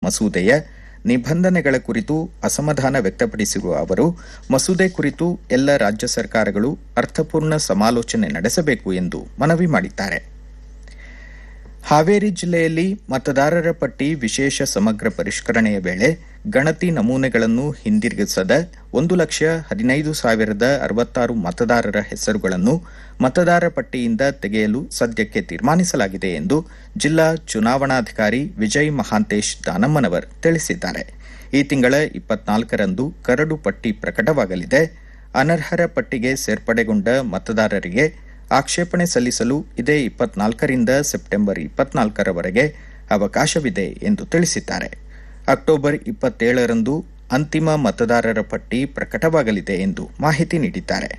ಮಸೂದೆಯ ನಿಬಂಧನೆಗಳ ಕುರಿತು ಅಸಮಾಧಾನ ವ್ಯಕ್ತಪಡಿಸಿರುವ ಅವರು ಮಸೂದೆ ಕುರಿತು ಎಲ್ಲ ರಾಜ್ಯ ಸರ್ಕಾರಗಳು ಅರ್ಥಪೂರ್ಣ ಸಮಾಲೋಚನೆ ನಡೆಸಬೇಕು ಎಂದು ಮನವಿ ಮಾಡಿದ್ದಾರೆ ಹಾವೇರಿ ಜಿಲ್ಲೆಯಲ್ಲಿ ಮತದಾರರ ಪಟ್ಟಿ ವಿಶೇಷ ಸಮಗ್ರ ಪರಿಷ್ಕರಣೆಯ ವೇಳೆ ಗಣತಿ ನಮೂನೆಗಳನ್ನು ಹಿಂದಿರುಗಿಸದ ಒಂದು ಲಕ್ಷ ಹದಿನೈದು ಸಾವಿರದ ಅರವತ್ತಾರು ಮತದಾರರ ಹೆಸರುಗಳನ್ನು ಮತದಾರ ಪಟ್ಟಿಯಿಂದ ತೆಗೆಯಲು ಸದ್ಯಕ್ಕೆ ತೀರ್ಮಾನಿಸಲಾಗಿದೆ ಎಂದು ಜಿಲ್ಲಾ ಚುನಾವಣಾಧಿಕಾರಿ ವಿಜಯ್ ಮಹಾಂತೇಶ್ ದಾನಮ್ಮನವರ್ ತಿಳಿಸಿದ್ದಾರೆ ಈ ತಿಂಗಳ ಇಪ್ಪತ್ನಾಲ್ಕರಂದು ಕರಡು ಪಟ್ಟಿ ಪ್ರಕಟವಾಗಲಿದೆ ಅನರ್ಹರ ಪಟ್ಟಿಗೆ ಸೇರ್ಪಡೆಗೊಂಡ ಮತದಾರರಿಗೆ ಆಕ್ಷೇಪಣೆ ಸಲ್ಲಿಸಲು ಇದೇ ಇಪ್ಪತ್ನಾಲ್ಕರಿಂದ ಸೆಪ್ಟೆಂಬರ್ ಇಪ್ಪತ್ನಾಲ್ಕರವರೆಗೆ ಅವಕಾಶವಿದೆ ಎಂದು ತಿಳಿಸಿದ್ದಾರೆ ಅಕ್ಟೋಬರ್ ಇಪ್ಪತ್ತೇಳರಂದು ಅಂತಿಮ ಮತದಾರರ ಪಟ್ಟಿ ಪ್ರಕಟವಾಗಲಿದೆ ಎಂದು ಮಾಹಿತಿ ನೀಡಿದ್ದಾರೆ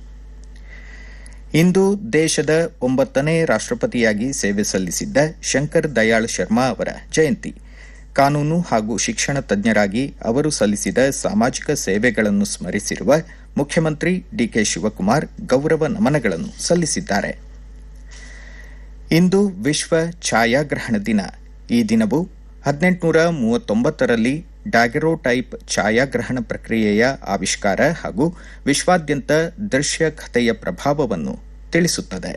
ಇಂದು ದೇಶದ ಒಂಬತ್ತನೇ ರಾಷ್ಟ್ರಪತಿಯಾಗಿ ಸೇವೆ ಸಲ್ಲಿಸಿದ್ದ ಶಂಕರ್ ದಯಾಳ್ ಶರ್ಮಾ ಅವರ ಜಯಂತಿ ಕಾನೂನು ಹಾಗೂ ಶಿಕ್ಷಣ ತಜ್ಞರಾಗಿ ಅವರು ಸಲ್ಲಿಸಿದ ಸಾಮಾಜಿಕ ಸೇವೆಗಳನ್ನು ಸ್ಮರಿಸಿರುವ ಮುಖ್ಯಮಂತ್ರಿ ಡಿಕೆ ಶಿವಕುಮಾರ್ ಗೌರವ ನಮನಗಳನ್ನು ಸಲ್ಲಿಸಿದ್ದಾರೆ ಇಂದು ವಿಶ್ವ ಛಾಯಾಗ್ರಹಣ ದಿನ ಈ ದಿನವು ಹದಿನೆಂಟುನೂರ ಮೂವತ್ತೊಂಬತ್ತರಲ್ಲಿ ಡಾಗೆರೋಟೈಪ್ ಛಾಯಾಗ್ರಹಣ ಪ್ರಕ್ರಿಯೆಯ ಆವಿಷ್ಕಾರ ಹಾಗೂ ವಿಶ್ವಾದ್ಯಂತ ದೃಶ್ಯ ಕಥೆಯ ಪ್ರಭಾವವನ್ನು ತಿಳಿಸುತ್ತದೆ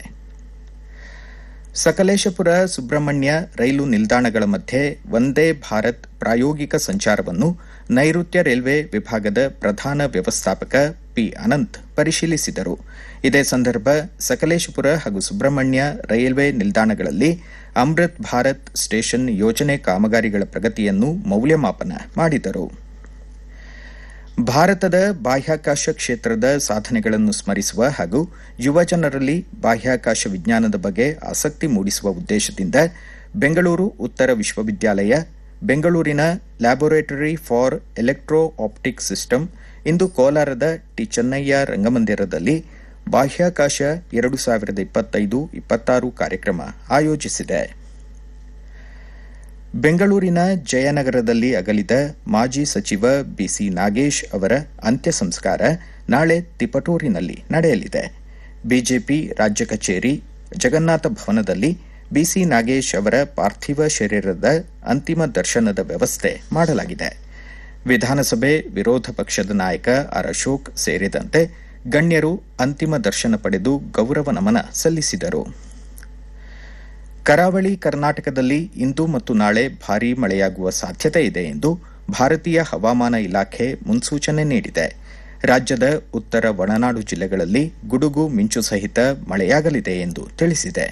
ಸಕಲೇಶಪುರ ಸುಬ್ರಹ್ಮಣ್ಯ ರೈಲು ನಿಲ್ದಾಣಗಳ ಮಧ್ಯೆ ವಂದೇ ಭಾರತ್ ಪ್ರಾಯೋಗಿಕ ಸಂಚಾರವನ್ನು ನೈಋತ್ಯ ರೈಲ್ವೆ ವಿಭಾಗದ ಪ್ರಧಾನ ವ್ಯವಸ್ಥಾಪಕ ಪಿ ಅನಂತ್ ಪರಿಶೀಲಿಸಿದರು ಇದೇ ಸಂದರ್ಭ ಸಕಲೇಶಪುರ ಹಾಗೂ ಸುಬ್ರಹ್ಮಣ್ಯ ರೈಲ್ವೆ ನಿಲ್ದಾಣಗಳಲ್ಲಿ ಅಮೃತ್ ಭಾರತ್ ಸ್ಟೇಷನ್ ಯೋಜನೆ ಕಾಮಗಾರಿಗಳ ಪ್ರಗತಿಯನ್ನು ಮೌಲ್ಯಮಾಪನ ಮಾಡಿದರು ಭಾರತದ ಬಾಹ್ಯಾಕಾಶ ಕ್ಷೇತ್ರದ ಸಾಧನೆಗಳನ್ನು ಸ್ಮರಿಸುವ ಹಾಗೂ ಯುವಜನರಲ್ಲಿ ಬಾಹ್ಯಾಕಾಶ ವಿಜ್ಞಾನದ ಬಗ್ಗೆ ಆಸಕ್ತಿ ಮೂಡಿಸುವ ಉದ್ದೇಶದಿಂದ ಬೆಂಗಳೂರು ಉತ್ತರ ವಿಶ್ವವಿದ್ಯಾಲಯ ಬೆಂಗಳೂರಿನ laboratory for electro optic system ಇಂದು ಕೋಲಾರದ ಟಿ ಚೆನ್ನಯ್ಯ ರಂಗಮಂದಿರದಲ್ಲಿ ಬಾಹ್ಯಾಕಾಶ ಎರಡು ಸಾವಿರದ ಇಪ್ಪತ್ತೈದು ಇಪ್ಪತ್ತಾರು ಕಾರ್ಯಕ್ರಮ ಆಯೋಜಿಸಿದೆ ಬೆಂಗಳೂರಿನ ಜಯನಗರದಲ್ಲಿ ಅಗಲಿದ ಮಾಜಿ ಸಚಿವ ಬಿಸಿ ನಾಗೇಶ್ ಅವರ ಅಂತ್ಯ ಸಂಸ್ಕಾರ ನಾಳೆ ತಿಪಟೂರಿನಲ್ಲಿ ನಡೆಯಲಿದೆ ಬಿಜೆಪಿ ರಾಜ್ಯ ಕಚೇರಿ ಜಗನ್ನಾಥ ಭವನದಲ್ಲಿ ಬಿಸಿ ನಾಗೇಶ್ ಅವರ ಪಾರ್ಥಿವ ಶರೀರದ ಅಂತಿಮ ದರ್ಶನದ ವ್ಯವಸ್ಥೆ ಮಾಡಲಾಗಿದೆ ವಿಧಾನಸಭೆ ವಿರೋಧ ಪಕ್ಷದ ನಾಯಕ ಆರ್ ಅಶೋಕ್ ಸೇರಿದಂತೆ ಗಣ್ಯರು ಅಂತಿಮ ದರ್ಶನ ಪಡೆದು ಗೌರವ ನಮನ ಸಲ್ಲಿಸಿದರು ಕರಾವಳಿ ಕರ್ನಾಟಕದಲ್ಲಿ ಇಂದು ಮತ್ತು ನಾಳೆ ಭಾರೀ ಮಳೆಯಾಗುವ ಸಾಧ್ಯತೆ ಇದೆ ಎಂದು ಭಾರತೀಯ ಹವಾಮಾನ ಇಲಾಖೆ ಮುನ್ಸೂಚನೆ ನೀಡಿದೆ ರಾಜ್ಯದ ಉತ್ತರ ಒಳನಾಡು ಜಿಲ್ಲೆಗಳಲ್ಲಿ ಗುಡುಗು ಮಿಂಚು ಸಹಿತ ಮಳೆಯಾಗಲಿದೆ ಎಂದು ತಿಳಿಸಿದೆ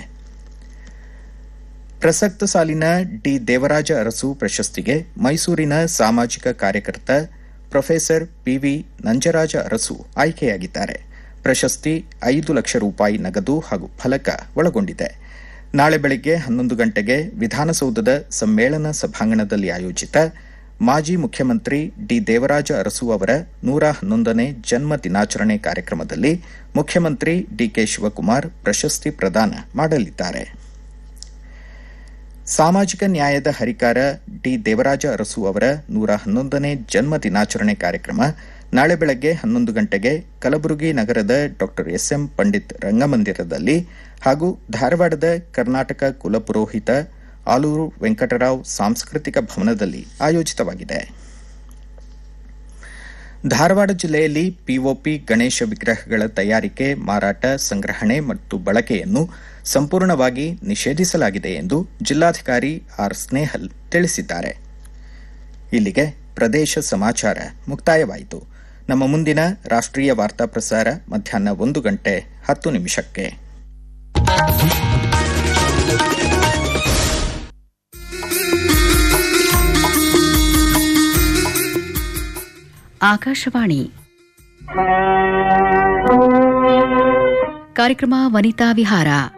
ಪ್ರಸಕ್ತ ಸಾಲಿನ ಡಿ ದೇವರಾಜ ಅರಸು ಪ್ರಶಸ್ತಿಗೆ ಮೈಸೂರಿನ ಸಾಮಾಜಿಕ ಕಾರ್ಯಕರ್ತ ಪ್ರೊಫೆಸರ್ ಪಿವಿ ನಂಜರಾಜ ಅರಸು ಆಯ್ಕೆಯಾಗಿದ್ದಾರೆ ಪ್ರಶಸ್ತಿ ಐದು ಲಕ್ಷ ರೂಪಾಯಿ ನಗದು ಹಾಗೂ ಫಲಕ ಒಳಗೊಂಡಿದೆ ನಾಳೆ ಬೆಳಗ್ಗೆ ಹನ್ನೊಂದು ಗಂಟೆಗೆ ವಿಧಾನಸೌಧದ ಸಮ್ಮೇಳನ ಸಭಾಂಗಣದಲ್ಲಿ ಆಯೋಜಿತ ಮಾಜಿ ಮುಖ್ಯಮಂತ್ರಿ ಡಿ ದೇವರಾಜ ಅರಸು ಅವರ ನೂರ ಹನ್ನೊಂದನೇ ಜನ್ಮ ದಿನಾಚರಣೆ ಕಾರ್ಯಕ್ರಮದಲ್ಲಿ ಮುಖ್ಯಮಂತ್ರಿ ಡಿಕೆ ಶಿವಕುಮಾರ್ ಪ್ರಶಸ್ತಿ ಪ್ರದಾನ ಮಾಡಲಿದ್ದಾರೆ ಸಾಮಾಜಿಕ ನ್ಯಾಯದ ಹರಿಕಾರ ಡಿ ದೇವರಾಜ ಅರಸು ಅವರ ನೂರ ಹನ್ನೊಂದನೇ ಜನ್ಮ ದಿನಾಚರಣೆ ಕಾರ್ಯಕ್ರಮ ನಾಳೆ ಬೆಳಗ್ಗೆ ಹನ್ನೊಂದು ಗಂಟೆಗೆ ಕಲಬುರಗಿ ನಗರದ ಡಾ ಎಸ್ಎಂ ಪಂಡಿತ್ ರಂಗಮಂದಿರದಲ್ಲಿ ಹಾಗೂ ಧಾರವಾಡದ ಕರ್ನಾಟಕ ಕುಲಪುರೋಹಿತ ಆಲೂರು ವೆಂಕಟರಾವ್ ಸಾಂಸ್ಕೃತಿಕ ಭವನದಲ್ಲಿ ಆಯೋಜಿತವಾಗಿದೆ ಧಾರವಾಡ ಜಿಲ್ಲೆಯಲ್ಲಿ ಪಿಒಪಿ ಗಣೇಶ ವಿಗ್ರಹಗಳ ತಯಾರಿಕೆ ಮಾರಾಟ ಸಂಗ್ರಹಣೆ ಮತ್ತು ಬಳಕೆಯನ್ನು ಸಂಪೂರ್ಣವಾಗಿ ನಿಷೇಧಿಸಲಾಗಿದೆ ಎಂದು ಜಿಲ್ಲಾಧಿಕಾರಿ ಆರ್ ಸ್ನೇಹಲ್ ತಿಳಿಸಿದ್ದಾರೆ ಇಲ್ಲಿಗೆ ಪ್ರದೇಶ ಸಮಾಚಾರ ಮುಕ್ತಾಯವಾಯಿತು ನಮ್ಮ ಮುಂದಿನ ರಾಷ್ಟ್ರೀಯ ವಾರ್ತಾ ಪ್ರಸಾರ ಮಧ್ಯಾಹ್ನ ಒಂದು ಗಂಟೆ ಹತ್ತು ನಿಮಿಷಕ್ಕೆ ಆಕಾಶವಾಣಿ ಕಾರ್ಯಕ್ರಮ ವನಿತಾ ವಿಹಾರ